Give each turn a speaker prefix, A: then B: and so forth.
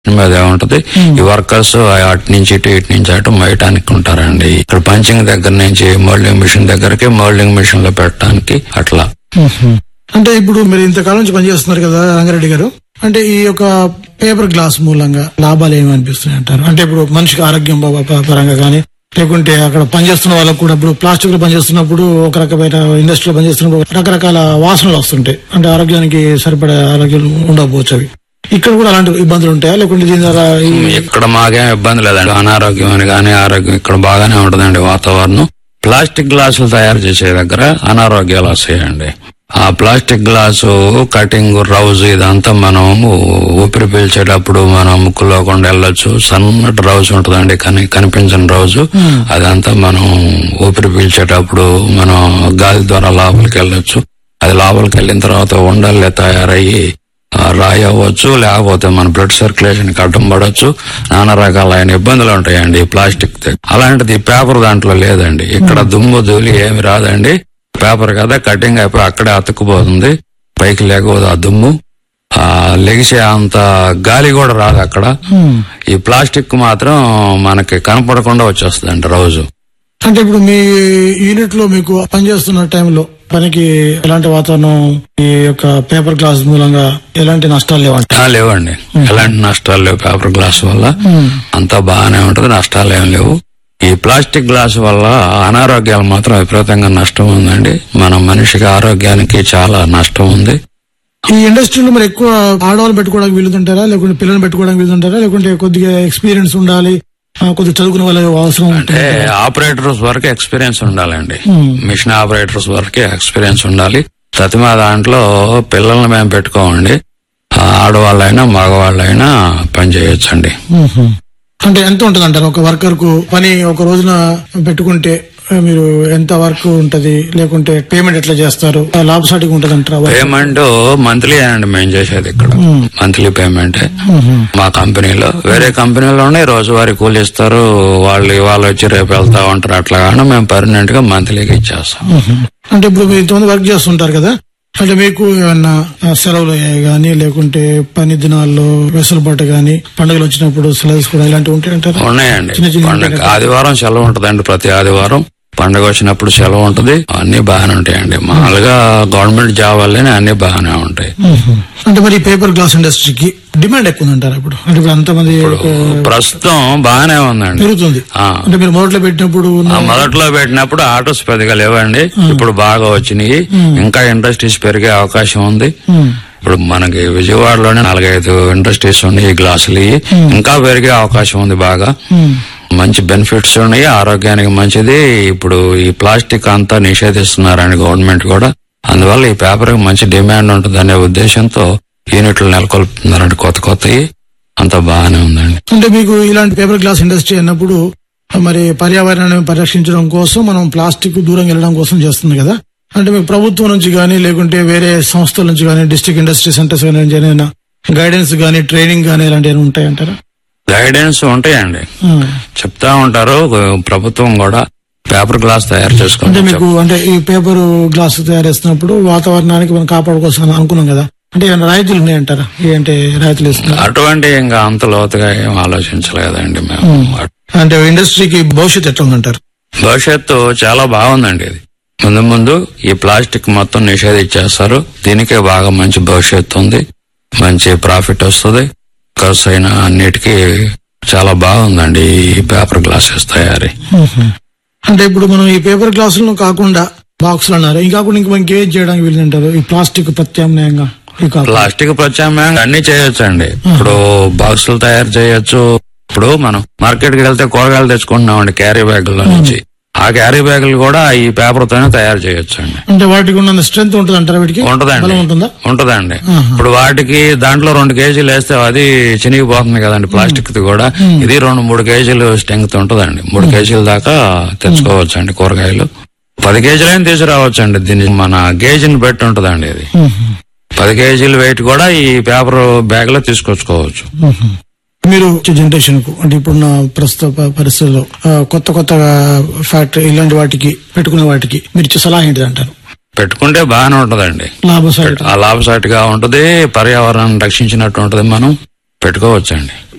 A: మీద ఉంటది ఈ వర్కర్స్ అటు నుంచి ఇటు ఇటు నుంచి అటు మోయటానికి ఉంటారండి ఇక్కడ పంచింగ్ దగ్గర నుంచి మోల్డింగ్ మిషన్ దగ్గరికి మోల్డింగ్ మిషన్ లో పెట్టడానికి అట్లా
B: అంటే ఇప్పుడు మీరు ఇంతకాలం నుంచి పనిచేస్తున్నారు కదా రంగారెడ్డి గారు అంటే ఈ యొక్క పేపర్ గ్లాస్ మూలంగా లాభాలు ఏమి అనిపిస్తున్నాయి అంటారు అంటే ఇప్పుడు మనిషికి ఆరోగ్యం ప- ప- పరంగా కానీ లేకుంటే అక్కడ పనిచేస్తున్న వాళ్ళకు కూడా ఇప్పుడు ప్లాస్టిక్ లో పనిచేస్తున్నప్పుడు ఒక రకమైన ఇండస్ట్రీలో పనిచేస్తున్నప్పుడు రకరకాల వాసనలు వస్తుంటాయి అంటే ఆరోగ్యానికి సరిపడే ఆరోగ్యం ఉండకపోవచ్చు అవి ఇక్కడ కూడా అలాంటి ఇబ్బందులు ఉంటాయా లేకుంటే దీని ద్వారా ఈ-
A: ఇక్కడ మాకేం ఇబ్బంది లేదండి అనారోగ్యం అని కానీ ఆరోగ్యం ఇక్కడ బాగానే ఉంటుందండి వాతావరణం ప్లాస్టిక్ గ్లాసులు తయారు చేసే దగ్గర అనారోగ్యాలు వస్తాయండి ఆ ప్లాస్టిక్ గ్లాసు కటింగ్ రౌజ్ ఇదంతా మనం ఊపిరి పీల్చేటప్పుడు మనం ముక్కులో కూడా వెళ్ళొచ్చు సన్నటి రౌజ్ ఉంటుందండి కానీ కనిపించని రోజు అదంతా మనం ఊపిరి పీల్చేటప్పుడు మనం గాలి ద్వారా లోపలికి వెళ్ళొచ్చు అది లోపలికి వెళ్ళిన తర్వాత ఉండలే తయారయ్యి ఆ, రాయి అవ్వచ్చు లేకపోతే మన బ్లడ్ సర్క్యులేషన్ కట్టం పడవచ్చు నానా రకాలైన ఇబ్బందులు ఉంటాయండి ఈ ప్లాస్టిక్ ది. అలాంటిది ఈ పేపర్ దాంట్లో లేదండి ఇక్కడ దుమ్ము ధూళి ఏమి రాదండి పేపర్ కదా కటింగ్ అయిపోయి అక్కడే అతుక్కుపోతుంది పైకి లేకపోతే ఆ దుమ్ము ఆ లెగిసే అంత గాలి కూడా రాదు అక్కడ ఈ ప్లాస్టిక్ మాత్రం మనకి కనపడకుండా వచ్చేస్తుందండి రోజు
B: అంటే ఇప్పుడు మీ యూనిట్ లో మీకు పనిచేస్తున్న టైంలో పనికి ఎలాంటి వాతావరణం ఈ యొక్క పేపర్ గ్లాస్ మూలంగా ఎలాంటి నష్టాలు లేవంట
A: ఆ, లేవండి ఎలాంటి నష్టాలు లేవు పేపర్ గ్లాస్ వల్ల అంతా బాగానే ఉంటది నష్టాలు ఏం లేవు ఈ ప్లాస్టిక్ గ్లాస్ వల్ల అనారోగ్యాలు మాత్రం విపరీతంగా నష్టం ఉందండి మన మనిషికి ఆరోగ్యానికి చాలా నష్టం ఉంది
B: ఈ ఇండస్ట్రీలో మరి ఎక్కువ ఆడవాళ్ళు పెట్టుకోవడానికి వీలుతుంటారా లేకుంటే పిల్లలు పెట్టుకోవడానికి వీలుతుంటారా లేకుంటే కొద్దిగా ఎక్స్పీరియన్స్ ఉండాలి ఆ, కొద్దిగా చదువుకునే వాళ్ళ అవసరం
A: అంటే ఆపరేటర్స్ వరకు ఎక్స్పీరియన్స్ ఉండాలండి మిషన్ ఆపరేటర్స్ వరకే ఎక్స్పీరియన్స్ ఉండాలి ప్రతిమా దాంట్లో పిల్లల్ని మేము పెట్టుకోమండి ఆ, ఆడవాళ్ళైనా మగవాళ్ళైనా పని చేయొచ్చండి
B: అంటే ఎంత ఉంటుంది అంటారు ఒక వర్కర్ కు పని ఒక రోజున పెట్టుకుంటే ఆ, మీరు ఎంత వర్క్ ఉంటది లేకుంటే పేమెంట్ ఎట్లా చేస్తారు లాభసాటిగా ఉంటది అంటారా
A: పేమెంట్ మంత్లీ అండి మేము చేసేది ఇక్కడ మంత్లీ పేమెంట్ మా కంపెనీలో వేరే కంపెనీలోనే రోజువారీ కూలి ఇస్తారు వాళ్ళు ఇవాళ వచ్చి రేపు వెళ్తా ఉంటారు అట్లా కానీ మేము పర్మనెంట్ గా మంత్లీకి ఇచ్చేస్తాం
B: అంటే ఇప్పుడు మీరు ఇంతమంది వర్క్ చేస్తుంటారు కదా అంటే మీకు ఏమన్నా ఆ, సెలవులు అయ్యాయి గానీ లేకుంటే పని దినాల్లో వెసులుబాటు గానీ పండుగలు వచ్చినప్పుడు సెలవులు కూడా ఇలాంటివి ఉంటాయంటారా
A: ఉన్నాయండి
B: చిన్న చిన్న
A: పండుగ ఆదివారం సెలవు ఉంటదండి ప్రతి ఆదివారం పండుగ వచ్చినప్పుడు సెలవు ఉంటది అన్ని బాగానే ఉంటాయండి మామూలుగా గవర్నమెంట్ జాబ్ వల్లనే అన్ని బాగానే ఉంటాయి
B: అంటే మరి పేపర్ గ్లాస్ ఇండస్ట్రీకి డిమాండ్ ఎక్కువ ఉందంటారా ఇప్పుడు అంటే ఇప్పుడు అంతమంది
A: ప్రస్తుతం బాగానే ఉందండి
B: పెరుగుతుంది
A: ఆ.
B: అంటే మీరు మొదట్లో పెట్టినప్పుడు ఉన్న-
A: ఆ మొదట్లో పెట్టినప్పుడు ఆటోస్ పెద్దగా లేవండి ఇప్పుడు బాగా వచ్చినాయి ఇంకా ఇండస్ట్రీస్ పెరిగే అవకాశం ఉంది
B: ఉమ్.
A: ఇప్పుడు మనకి విజయవాడలోనే నాలుగైదు ఇండస్ట్రీస్ ఉన్నాయి ఈ గ్లాసులు ఇవి. ఇంకా పెరిగే అవకాశం ఉంది బాగా
B: ఉమ్.
A: మంచి బెనిఫిట్స్ ఉన్నాయి ఆరోగ్యానికి మంచిది ఇప్పుడు ఈ ప్లాస్టిక్ అంతా నిషేధిస్తున్నారండి గవర్నమెంట్ కూడా అందువల్ల ఈ పేపర్ మంచి డిమాండ్ ఉంటుంది అనే ఉద్దేశంతో యూనిట్లు నెలకొల్పుతున్నారండి కొత్త కొత్తవి అంతా బాగానే ఉందండి
B: అంటే మీకు ఇలాంటి పేపర్ గ్లాస్ ఇండస్ట్రీ అన్నప్పుడు మరి పర్యావరణాన్ని పరిరక్షించడం కోసం మనం ప్లాస్టిక్ దూరం వెళ్ళడం కోసం చేస్తుంది కదా అంటే మీకు ప్రభుత్వం నుంచి కానీ లేకుంటే వేరే సంస్థల నుంచి కానీ డిస్ట్రిక్ట్ ఇండస్ట్రీ సెంటర్స్ కానీ ఏదైనా గైడెన్స్ కానీ ట్రైనింగ్ కానీ ఇలాంటివి ఉంటాయంటారా
A: గైడెన్స్ ఉంటాయండి
B: ఉమ్.
A: చెప్తా ఉంటారు ప్రభుత్వం కూడా పేపర్ గ్లాస్ తయారు
B: అంటే
A: చేసుకోండి
B: మీకు అంటే ఈ పేపర్ గ్లాస్ తయారు చేస్తున్నప్పుడు వాతావరణానికి మనం కాపాడుకోసం అనుకున్నాం కదా అంటే ఏమైనా రాయితీలు ఉన్నాయంటారా ఏంటి రాయితీలు ఇస్తున్నారు
A: అటువంటి ఇంకా అంత లోతుగా ఏం ఆలోచించలేదండి మేము
B: అంటే ఇండస్ట్రీకి భవిష్యత్తు ఎట్లా ఉందంటారు
A: భవిష్యత్తు చాలా బాగుందండి ఇది ముందు ముందు ఈ ప్లాస్టిక్ మొత్తం నిషేధించేస్తారు దీనికే బాగా మంచి భవిష్యత్తు ఉంది మంచి ప్రాఫిట్ వస్తుంది ఖర్చు అయిన అన్నిటికీ చాలా బాగుందండి ఈ పేపర్ గ్లాసెస్ తయారీ
B: అంటే ఇప్పుడు మనం ఈ పేపర్ గ్లాసులను కాకుండా బాక్సులు అన్నారు ఇంకా కాకుండా ఇంకా మనకి ఏం చేయడానికి వీలుంటారు ఈ ప్లాస్టిక్ ప్రత్యామ్నాయంగా ఈ కాకుండా
A: ప్లాస్టిక్ ప్రత్యామ్నాయంగా అన్ని చేయొచ్చండి ఇప్పుడు బాక్సులు తయారు చేయొచ్చు ఇప్పుడు మనం మార్కెట్ కి వెళ్తే కూరగాయలు తెచ్చుకుంటున్నామండి క్యారీ బ్యాగుల నుంచి ఆ క్యారీ బ్యాగులు కూడా ఈ పేపర్ తోనే తయారు చేయొచ్చు అండి
B: అంటే వాటికి ఉన్న స్ట్రెంత్ ఉంటుంది అంటారా వీటికి
A: ఉంటదండి
B: బలం ఉంటుందా
A: ఉంటదండి
B: ఆహా.
A: ఇప్పుడు వాటికి దాంట్లో రెండు కేజీలు వేస్తే అది చినిగిపోతుంది కదండి ప్లాస్టిక్ ది కూడా ఇది రెండు మూడు కేజీలు స్ట్రెంగ్త్ ఉంటదండి మూడు కేజీల దాకా తెచ్చుకోవచ్చు అండి కూరగాయలు పది కేజీలైనా తీసుకురావచ్చు అండి దీని మన గేజ్ని బట్టి ఉంటదండి ఇది పది కేజీల వెయిట్ కూడా ఈ పేపర్ బ్యాగ్ లో తీసుకొచ్చుకోవచ్చు
B: మీరు జనరేషన్ కు అంటే ఇప్పుడున్న ప్రస్తుత ప- పరిస్థితుల్లో ఆ, కొత్త కొత్తగా ఫ్యాక్టరీ ఇలాంటి వాటికి పెట్టుకునే వాటికి మీరు ఇచ్చే సలహా ఏంటిది అంటారు
A: పెట్టుకుంటే బాగానే ఉంటదండి
B: లాభసాటి
A: ఆ లాభసాటిగా ఉంటది పర్యావరణాన్ని రక్షించినట్టు ఉంటది మనం పెట్టుకోవచ్చండి